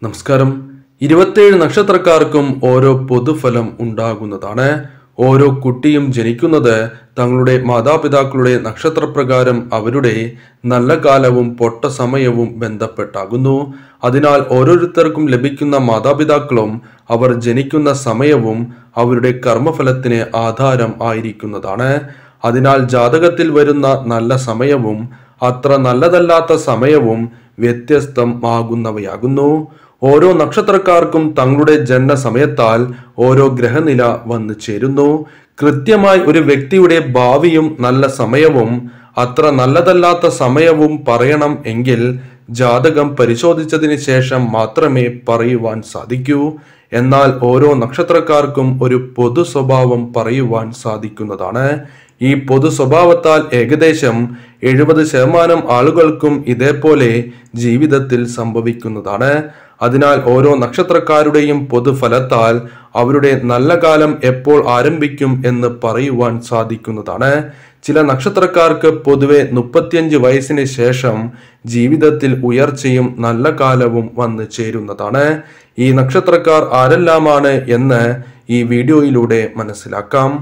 നമസ്കാരം ഇരുപത്തേഴ് നക്ഷത്രക്കാർക്കും ഓരോ പൊതുഫലം ഉണ്ടാകുന്നതാണ് ഓരോ കുട്ടിയും ജനിക്കുന്നത് തങ്ങളുടെ മാതാപിതാക്കളുടെ നക്ഷത്രപ്രകാരം അവരുടെ നല്ല കാലവും പൊട്ട സമയവും ബന്ധപ്പെട്ടാകുന്നു അതിനാൽ ഓരോരുത്തർക്കും ലഭിക്കുന്ന മാതാപിതാക്കളും അവർ ജനിക്കുന്ന സമയവും അവരുടെ കർമ്മഫലത്തിന് ആധാരം ആയിരിക്കുന്നതാണ് അതിനാൽ ജാതകത്തിൽ വരുന്ന നല്ല സമയവും അത്ര നല്ലതല്ലാത്ത സമയവും വ്യത്യസ്തം ആകുന്നവയാകുന്നു ഓരോ നക്ഷത്രക്കാർക്കും തങ്ങളുടെ ജനന സമയത്താൽ ഓരോ ഗ്രഹനില വന്നു ചേരുന്നു കൃത്യമായി ഒരു വ്യക്തിയുടെ ഭാവിയും നല്ല സമയവും അത്ര നല്ലതല്ലാത്ത സമയവും പറയണം എങ്കിൽ ജാതകം പരിശോധിച്ചതിന് ശേഷം മാത്രമേ പറയുവാൻ സാധിക്കൂ എന്നാൽ ഓരോ നക്ഷത്രക്കാർക്കും ഒരു പൊതു സ്വഭാവം പറയുവാൻ സാധിക്കുന്നതാണ് ഈ പൊതു സ്വഭാവത്താൽ ഏകദേശം എഴുപത് ശതമാനം ആളുകൾക്കും ഇതേപോലെ ജീവിതത്തിൽ സംഭവിക്കുന്നതാണ് അതിനാൽ ഓരോ നക്ഷത്രക്കാരുടെയും പൊതുഫലത്താൽ അവരുടെ നല്ല കാലം എപ്പോൾ ആരംഭിക്കും എന്ന് പറയുവാൻ സാധിക്കുന്നതാണ് ചില നക്ഷത്രക്കാർക്ക് പൊതുവെ മുപ്പത്തിയഞ്ച് വയസ്സിന് ശേഷം ജീവിതത്തിൽ ഉയർച്ചയും നല്ല കാലവും വന്നു ചേരുന്നതാണ് ഈ നക്ഷത്രക്കാർ ആരെല്ലാമാണ് എന്ന് ഈ വീഡിയോയിലൂടെ മനസ്സിലാക്കാം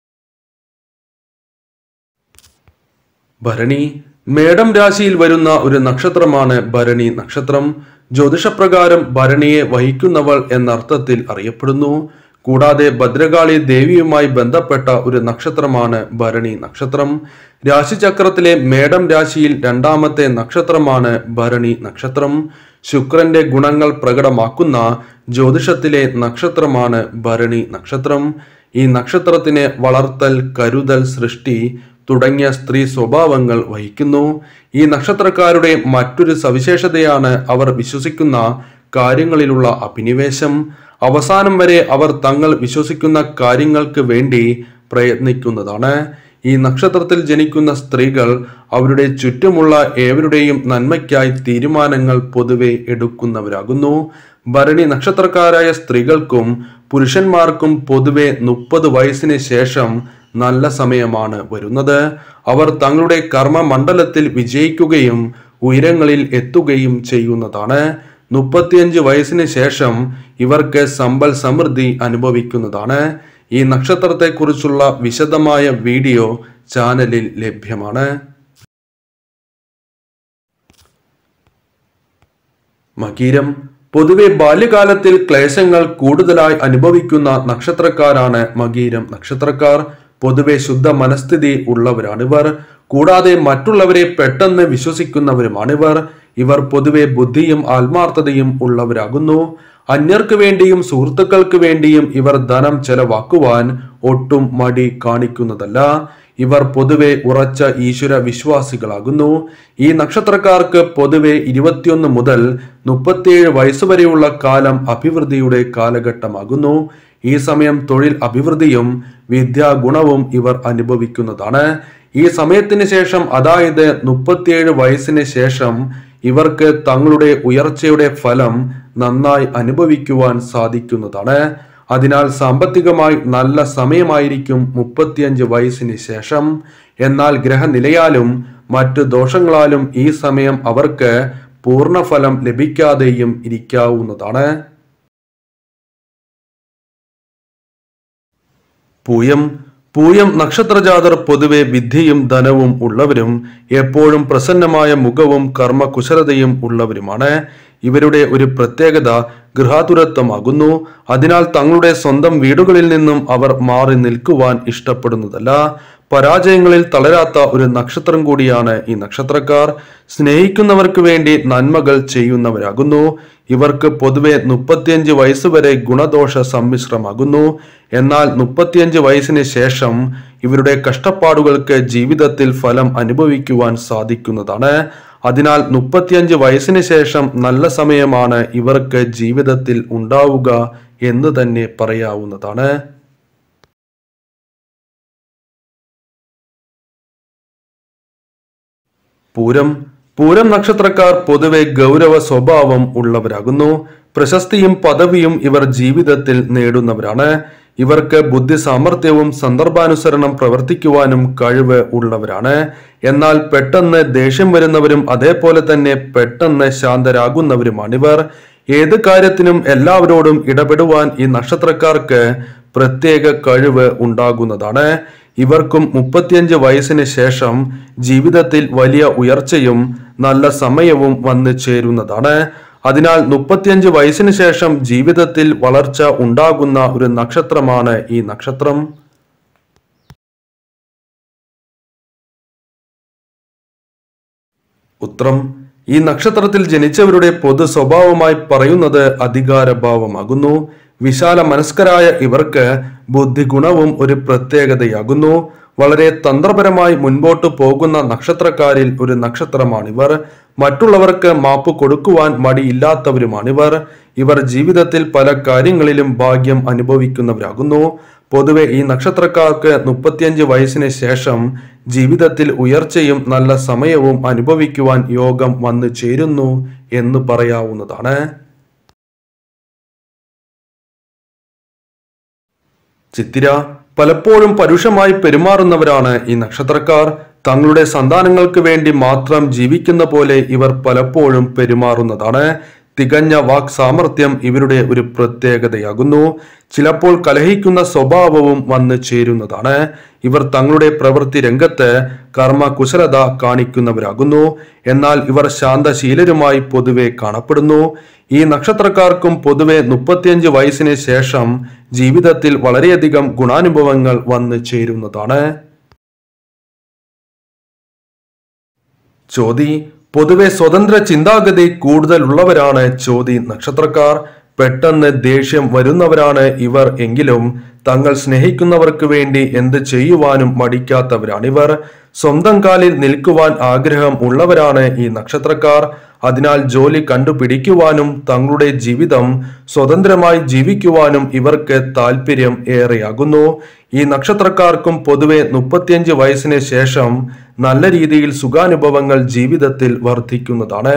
ഭരണി മേടം രാശിയിൽ വരുന്ന ഒരു നക്ഷത്രമാണ് ഭരണി നക്ഷത്രം ജ്യോതിഷപ്രകാരം ഭരണിയെ വഹിക്കുന്നവൾ എന്നർത്ഥത്തിൽ അറിയപ്പെടുന്നു കൂടാതെ ഭദ്രകാളി ദേവിയുമായി ബന്ധപ്പെട്ട ഒരു നക്ഷത്രമാണ് ഭരണി നക്ഷത്രം രാശിചക്രത്തിലെ മേടം രാശിയിൽ രണ്ടാമത്തെ നക്ഷത്രമാണ് ഭരണി നക്ഷത്രം ശുക്രന്റെ ഗുണങ്ങൾ പ്രകടമാക്കുന്ന ജ്യോതിഷത്തിലെ നക്ഷത്രമാണ് ഭരണി നക്ഷത്രം ഈ നക്ഷത്രത്തിന് വളർത്തൽ കരുതൽ സൃഷ്ടി തുടങ്ങിയ സ്ത്രീ സ്വഭാവങ്ങൾ വഹിക്കുന്നു ഈ നക്ഷത്രക്കാരുടെ മറ്റൊരു സവിശേഷതയാണ് അവർ വിശ്വസിക്കുന്ന കാര്യങ്ങളിലുള്ള അഭിനിവേശം അവസാനം വരെ അവർ തങ്ങൾ വിശ്വസിക്കുന്ന കാര്യങ്ങൾക്ക് വേണ്ടി പ്രയത്നിക്കുന്നതാണ് ഈ നക്ഷത്രത്തിൽ ജനിക്കുന്ന സ്ത്രീകൾ അവരുടെ ചുറ്റുമുള്ള ഏവരുടെയും നന്മയ്ക്കായി തീരുമാനങ്ങൾ പൊതുവെ എടുക്കുന്നവരാകുന്നു ഭരണി നക്ഷത്രക്കാരായ സ്ത്രീകൾക്കും പുരുഷന്മാർക്കും പൊതുവെ മുപ്പത് വയസ്സിന് ശേഷം നല്ല സമയമാണ് വരുന്നത് അവർ തങ്ങളുടെ കർമ്മ മണ്ഡലത്തിൽ വിജയിക്കുകയും ഉയരങ്ങളിൽ എത്തുകയും ചെയ്യുന്നതാണ് മുപ്പത്തിയഞ്ച് വയസ്സിന് ശേഷം ഇവർക്ക് സമ്പൽ സമൃദ്ധി അനുഭവിക്കുന്നതാണ് ഈ നക്ഷത്രത്തെക്കുറിച്ചുള്ള വിശദമായ വീഡിയോ ചാനലിൽ ലഭ്യമാണ് മകീരം പൊതുവെ ബാല്യകാലത്തിൽ ക്ലേശങ്ങൾ കൂടുതലായി അനുഭവിക്കുന്ന നക്ഷത്രക്കാരാണ് മകീരം നക്ഷത്രക്കാർ പൊതുവെ ശുദ്ധ മനസ്ഥിതി ഉള്ളവരാണിവർ കൂടാതെ മറ്റുള്ളവരെ പെട്ടെന്ന് വിശ്വസിക്കുന്നവരുമാണിവർ ഇവർ പൊതുവെ ബുദ്ധിയും ആത്മാർത്ഥതയും ഉള്ളവരാകുന്നു അന്യർക്ക് വേണ്ടിയും സുഹൃത്തുക്കൾക്ക് വേണ്ടിയും ഇവർ ധനം ചെലവാക്കുവാൻ ഒട്ടും മടി കാണിക്കുന്നതല്ല ഇവർ പൊതുവെ ഉറച്ച ഈശ്വര വിശ്വാസികളാകുന്നു ഈ നക്ഷത്രക്കാർക്ക് പൊതുവെ ഇരുപത്തിയൊന്ന് മുതൽ മുപ്പത്തിയേഴ് വയസ്സുവരെയുള്ള കാലം അഭിവൃദ്ധിയുടെ കാലഘട്ടമാകുന്നു ഈ സമയം തൊഴിൽ അഭിവൃദ്ധിയും വിദ്യാഗുണവും ഇവർ അനുഭവിക്കുന്നതാണ് ഈ സമയത്തിന് ശേഷം അതായത് മുപ്പത്തിയേഴ് വയസ്സിന് ശേഷം ഇവർക്ക് തങ്ങളുടെ ഉയർച്ചയുടെ ഫലം നന്നായി അനുഭവിക്കുവാൻ സാധിക്കുന്നതാണ് അതിനാൽ സാമ്പത്തികമായി നല്ല സമയമായിരിക്കും മുപ്പത്തിയഞ്ച് വയസ്സിന് ശേഷം എന്നാൽ ഗ്രഹനിലയാലും മറ്റു ദോഷങ്ങളാലും ഈ സമയം അവർക്ക് പൂർണ്ണഫലം ലഭിക്കാതെയും ഇരിക്കാവുന്നതാണ് പൂയം പൂയം നക്ഷത്രജാതർ പൊതുവെ വിദ്യയും ധനവും ഉള്ളവരും എപ്പോഴും പ്രസന്നമായ മുഖവും കർമ്മകുശലതയും ഉള്ളവരുമാണ് ഇവരുടെ ഒരു പ്രത്യേകത ഗൃഹാതുരത്വമാകുന്നു അതിനാൽ തങ്ങളുടെ സ്വന്തം വീടുകളിൽ നിന്നും അവർ മാറി നിൽക്കുവാൻ ഇഷ്ടപ്പെടുന്നതല്ല പരാജയങ്ങളിൽ തളരാത്ത ഒരു നക്ഷത്രം കൂടിയാണ് ഈ നക്ഷത്രക്കാർ സ്നേഹിക്കുന്നവർക്ക് വേണ്ടി നന്മകൾ ചെയ്യുന്നവരാകുന്നു ഇവർക്ക് പൊതുവെ മുപ്പത്തിയഞ്ച് വയസ്സ് വരെ ഗുണദോഷ സമ്മിശ്രമാകുന്നു എന്നാൽ മുപ്പത്തിയഞ്ച് വയസ്സിന് ശേഷം ഇവരുടെ കഷ്ടപ്പാടുകൾക്ക് ജീവിതത്തിൽ ഫലം അനുഭവിക്കുവാൻ സാധിക്കുന്നതാണ് അതിനാൽ മുപ്പത്തിയഞ്ച് വയസ്സിന് ശേഷം നല്ല സമയമാണ് ഇവർക്ക് ജീവിതത്തിൽ ഉണ്ടാവുക എന്ന് തന്നെ പറയാവുന്നതാണ് പൂരം പൂരം നക്ഷത്രക്കാർ പൊതുവെ ഗൗരവ സ്വഭാവം ഉള്ളവരാകുന്നു പ്രശസ്തിയും പദവിയും ഇവർ ജീവിതത്തിൽ നേടുന്നവരാണ് ഇവർക്ക് ബുദ്ധി സാമർഥ്യവും സന്ദർഭാനുസരണം പ്രവർത്തിക്കുവാനും കഴിവ് ഉള്ളവരാണ് എന്നാൽ പെട്ടെന്ന് ദേഷ്യം വരുന്നവരും അതേപോലെ തന്നെ പെട്ടെന്ന് ശാന്തരാകുന്നവരുമാണിവർ ഏത് കാര്യത്തിനും എല്ലാവരോടും ഇടപെടുവാൻ ഈ നക്ഷത്രക്കാർക്ക് പ്രത്യേക കഴിവ് ഉണ്ടാകുന്നതാണ് ഇവർക്കും മുപ്പത്തിയഞ്ച് വയസ്സിന് ശേഷം ജീവിതത്തിൽ വലിയ ഉയർച്ചയും നല്ല സമയവും വന്നു ചേരുന്നതാണ് അതിനാൽ മുപ്പത്തിയഞ്ച് വയസ്സിന് ശേഷം ജീവിതത്തിൽ വളർച്ച ഉണ്ടാകുന്ന ഒരു നക്ഷത്രമാണ് ഈ നക്ഷത്രം ഉത്രം ഈ നക്ഷത്രത്തിൽ ജനിച്ചവരുടെ പൊതു സ്വഭാവമായി പറയുന്നത് അധികാരഭാവമാകുന്നു വിശാല മനസ്കരായ ഇവർക്ക് ബുദ്ധിഗുണവും ഒരു പ്രത്യേകതയാകുന്നു വളരെ തന്ത്രപരമായി മുൻപോട്ട് പോകുന്ന നക്ഷത്രക്കാരിൽ ഒരു നക്ഷത്രമാണിവർ മറ്റുള്ളവർക്ക് മാപ്പ് കൊടുക്കുവാൻ മടിയില്ലാത്തവരുമാണിവർ ഇവർ ജീവിതത്തിൽ പല കാര്യങ്ങളിലും ഭാഗ്യം അനുഭവിക്കുന്നവരാകുന്നു പൊതുവെ ഈ നക്ഷത്രക്കാർക്ക് മുപ്പത്തിയഞ്ച് വയസ്സിന് ശേഷം ജീവിതത്തിൽ ഉയർച്ചയും നല്ല സമയവും അനുഭവിക്കുവാൻ യോഗം വന്നു ചേരുന്നു എന്ന് പറയാവുന്നതാണ് ചിത്തിര പലപ്പോഴും പരുഷമായി പെരുമാറുന്നവരാണ് ഈ നക്ഷത്രക്കാർ തങ്ങളുടെ സന്താനങ്ങൾക്ക് വേണ്ടി മാത്രം ജീവിക്കുന്ന പോലെ ഇവർ പലപ്പോഴും പെരുമാറുന്നതാണ് തികഞ്ഞ വാക് സാമർഥ്യം ഇവരുടെ ഒരു പ്രത്യേകതയാകുന്നു ചിലപ്പോൾ കലഹിക്കുന്ന സ്വഭാവവും വന്നു ചേരുന്നതാണ് ഇവർ തങ്ങളുടെ പ്രവൃത്തി രംഗത്ത് കർമ്മകുശലത കാണിക്കുന്നവരാകുന്നു എന്നാൽ ഇവർ ശാന്തശീലരുമായി പൊതുവെ കാണപ്പെടുന്നു ഈ നക്ഷത്രക്കാർക്കും പൊതുവെ മുപ്പത്തിയഞ്ച് വയസ്സിന് ശേഷം ജീവിതത്തിൽ വളരെയധികം ഗുണാനുഭവങ്ങൾ വന്നു ചേരുന്നതാണ് ചോതി പൊതുവെ സ്വതന്ത്ര ചിന്താഗതി കൂടുതലുള്ളവരാണ് ചോതി നക്ഷത്രക്കാർ പെട്ടെന്ന് ദേഷ്യം വരുന്നവരാണ് ഇവർ എങ്കിലും തങ്ങൾ സ്നേഹിക്കുന്നവർക്ക് വേണ്ടി എന്ത് ചെയ്യുവാനും മടിക്കാത്തവരാണിവർ സ്വന്തം കാലിൽ നിൽക്കുവാൻ ആഗ്രഹം ഉള്ളവരാണ് ഈ നക്ഷത്രക്കാർ അതിനാൽ ജോലി കണ്ടുപിടിക്കുവാനും തങ്ങളുടെ ജീവിതം സ്വതന്ത്രമായി ജീവിക്കുവാനും ഇവർക്ക് താല്പര്യം ഏറെയാകുന്നു ഈ നക്ഷത്രക്കാർക്കും പൊതുവെ മുപ്പത്തിയഞ്ച് വയസ്സിന് ശേഷം നല്ല രീതിയിൽ സുഖാനുഭവങ്ങൾ ജീവിതത്തിൽ വർദ്ധിക്കുന്നതാണ്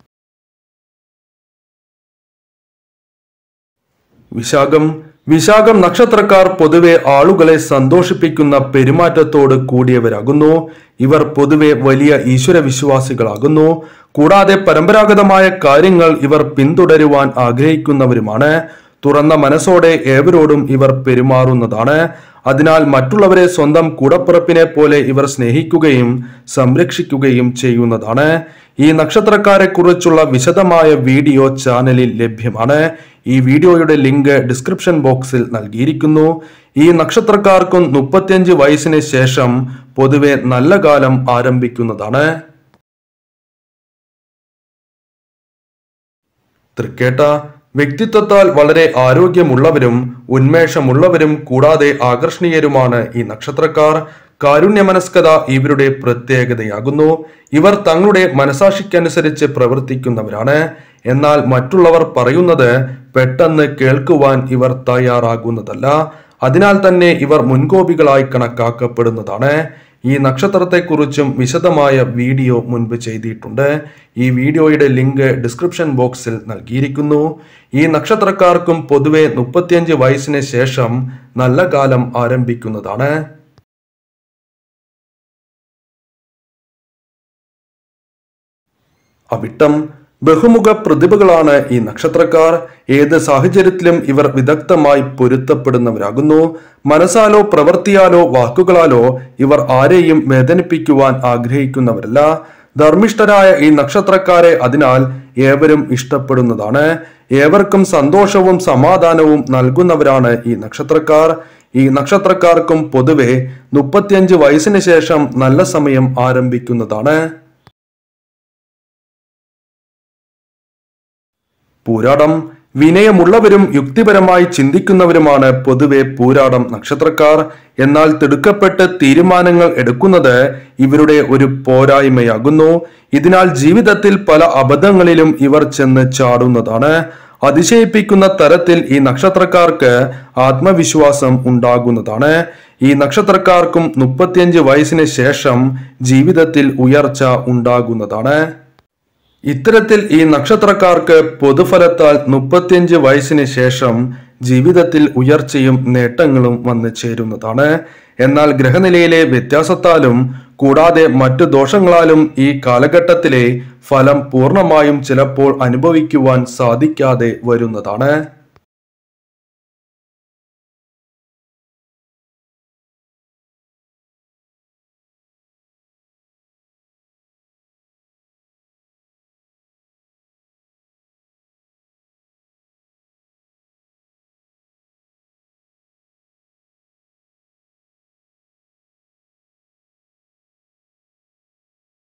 വിശാഖം വിശാഖം നക്ഷത്രക്കാർ പൊതുവെ ആളുകളെ സന്തോഷിപ്പിക്കുന്ന പെരുമാറ്റത്തോട് കൂടിയവരാകുന്നു ഇവർ പൊതുവെ വലിയ ഈശ്വര വിശ്വാസികളാകുന്നു കൂടാതെ പരമ്പരാഗതമായ കാര്യങ്ങൾ ഇവർ പിന്തുടരുവാൻ ആഗ്രഹിക്കുന്നവരുമാണ് തുറന്ന മനസ്സോടെ ഏവരോടും ഇവർ പെരുമാറുന്നതാണ് അതിനാൽ മറ്റുള്ളവരെ സ്വന്തം കൂടപ്പിറപ്പിനെ പോലെ ഇവർ സ്നേഹിക്കുകയും സംരക്ഷിക്കുകയും ചെയ്യുന്നതാണ് ഈ നക്ഷത്രക്കാരെ കുറിച്ചുള്ള വിശദമായ വീഡിയോ ചാനലിൽ ലഭ്യമാണ് ഈ വീഡിയോയുടെ ലിങ്ക് ഡിസ്ക്രിപ്ഷൻ ബോക്സിൽ നൽകിയിരിക്കുന്നു ഈ നക്ഷത്രക്കാർക്കും മുപ്പത്തിയഞ്ച് വയസ്സിന് ശേഷം പൊതുവെ നല്ല കാലം ആരംഭിക്കുന്നതാണ് തൃക്കേട്ട വ്യക്തിത്വത്താൽ വളരെ ആരോഗ്യമുള്ളവരും ഉന്മേഷമുള്ളവരും കൂടാതെ ആകർഷണീയരുമാണ് ഈ നക്ഷത്രക്കാർ കാരുണ്യമനസ്കത ഇവരുടെ പ്രത്യേകതയാകുന്നു ഇവർ തങ്ങളുടെ മനസാക്ഷിക്കനുസരിച്ച് പ്രവർത്തിക്കുന്നവരാണ് എന്നാൽ മറ്റുള്ളവർ പറയുന്നത് പെട്ടെന്ന് കേൾക്കുവാൻ ഇവർ തയ്യാറാകുന്നതല്ല അതിനാൽ തന്നെ ഇവർ മുൻകോപികളായി കണക്കാക്കപ്പെടുന്നതാണ് ഈ നക്ഷത്രത്തെക്കുറിച്ചും വിശദമായ വീഡിയോ മുൻപ് ചെയ്തിട്ടുണ്ട് ഈ വീഡിയോയുടെ ലിങ്ക് ഡിസ്ക്രിപ്ഷൻ ബോക്സിൽ നൽകിയിരിക്കുന്നു ഈ നക്ഷത്രക്കാർക്കും പൊതുവെ മുപ്പത്തിയഞ്ച് വയസ്സിന് ശേഷം നല്ല കാലം ആരംഭിക്കുന്നതാണ് അവിട്ടം ബഹുമുഖ പ്രതിഭകളാണ് ഈ നക്ഷത്രക്കാർ ഏത് സാഹചര്യത്തിലും ഇവർ വിദഗ്ധമായി പൊരുത്തപ്പെടുന്നവരാകുന്നു മനസ്സാലോ പ്രവൃത്തിയാലോ വാക്കുകളാലോ ഇവർ ആരെയും വേദനിപ്പിക്കുവാൻ ആഗ്രഹിക്കുന്നവരല്ല ധർമ്മിഷ്ഠരായ ഈ നക്ഷത്രക്കാരെ അതിനാൽ ഏവരും ഇഷ്ടപ്പെടുന്നതാണ് ഏവർക്കും സന്തോഷവും സമാധാനവും നൽകുന്നവരാണ് ഈ നക്ഷത്രക്കാർ ഈ നക്ഷത്രക്കാർക്കും പൊതുവെ മുപ്പത്തിയഞ്ച് വയസ്സിന് ശേഷം നല്ല സമയം ആരംഭിക്കുന്നതാണ് പൂരാടം വിനയമുള്ളവരും യുക്തിപരമായി ചിന്തിക്കുന്നവരുമാണ് പൊതുവെ പൂരാടം നക്ഷത്രക്കാർ എന്നാൽ തിടുക്കപ്പെട്ട് തീരുമാനങ്ങൾ എടുക്കുന്നത് ഇവരുടെ ഒരു പോരായ്മയാകുന്നു ഇതിനാൽ ജീവിതത്തിൽ പല അബദ്ധങ്ങളിലും ഇവർ ചെന്ന് ചാടുന്നതാണ് അതിശയിപ്പിക്കുന്ന തരത്തിൽ ഈ നക്ഷത്രക്കാർക്ക് ആത്മവിശ്വാസം ഉണ്ടാകുന്നതാണ് ഈ നക്ഷത്രക്കാർക്കും മുപ്പത്തിയഞ്ച് വയസ്സിന് ശേഷം ജീവിതത്തിൽ ഉയർച്ച ഉണ്ടാകുന്നതാണ് ഇത്തരത്തിൽ ഈ നക്ഷത്രക്കാർക്ക് പൊതുഫലത്താൽ മുപ്പത്തിയഞ്ച് വയസ്സിന് ശേഷം ജീവിതത്തിൽ ഉയർച്ചയും നേട്ടങ്ങളും വന്നു ചേരുന്നതാണ് എന്നാൽ ഗ്രഹനിലയിലെ വ്യത്യാസത്താലും കൂടാതെ മറ്റു ദോഷങ്ങളാലും ഈ കാലഘട്ടത്തിലെ ഫലം പൂർണ്ണമായും ചിലപ്പോൾ അനുഭവിക്കുവാൻ സാധിക്കാതെ വരുന്നതാണ്